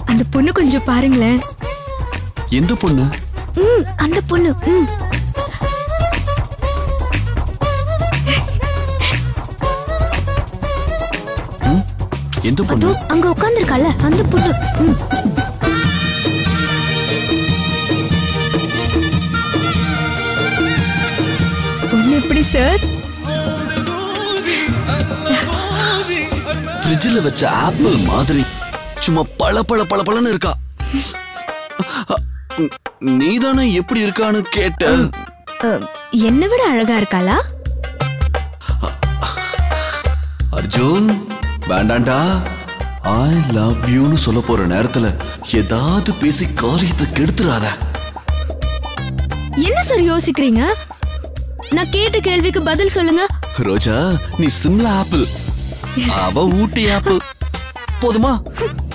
அந்த பொண்ணு கொஞ்சம் பாருங்களேன் எந்த பொண்ணு ம், அந்த பொண்ணு ம். எந்த பொண்ணு அதோ அங்க உட்கார்ந்திருக்கால அந்த பொண்ணு ம். பொண்ணு எப்படி சார் ஃப்ரிட்ஜில் வச்ச ஆப்பிள் மாதிரி சும்மா பள பள பள பளன்னு இருக்கா நீதானே எப்படி இருக்கான்னு கேட்ட அ, என்னை விட அழகா இருக்காளா அர்ஜுன் வேண்டாண்டா ஐ லவ் யூன்னு சொல்ல போற நேரத்துல ஏதாவது பேசி காரியத்தை கெடுத்துறாத என்ன சார் யோசிக்கிறீங்க நான் கேட்ட கேள்விக்கு பதில் சொல்லுங்க ரோஜா நீ சிம்லா ஆப்பிள் அவ ஊட்டி ஆப்பிள் போதுமா